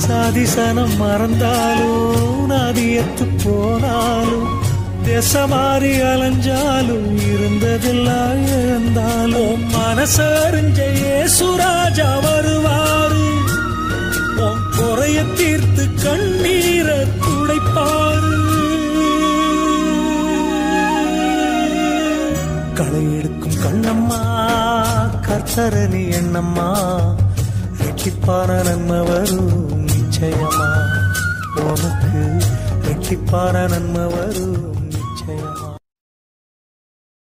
சாதிசனம் மறந்தாலும் நாதியத்து போனாலும் திசை மாறி அலைஞ்சாலும் இருந்ததெல்லாம் இழந்தாலும் மனசறிஞ்ச சுராஜா வருவாரு உன் குறைய தீர்த்து கண்ணீரை துடைப்பாரு களை எடுக்கும் கண்ணம்மா கர்த்தரணி எண்ணம்மா ரெட்டிப்பான நன்மை வரும் நிச்சயமா உனக்கு ரெட்டிப்பான நன்மை வரும் நிச்சயமா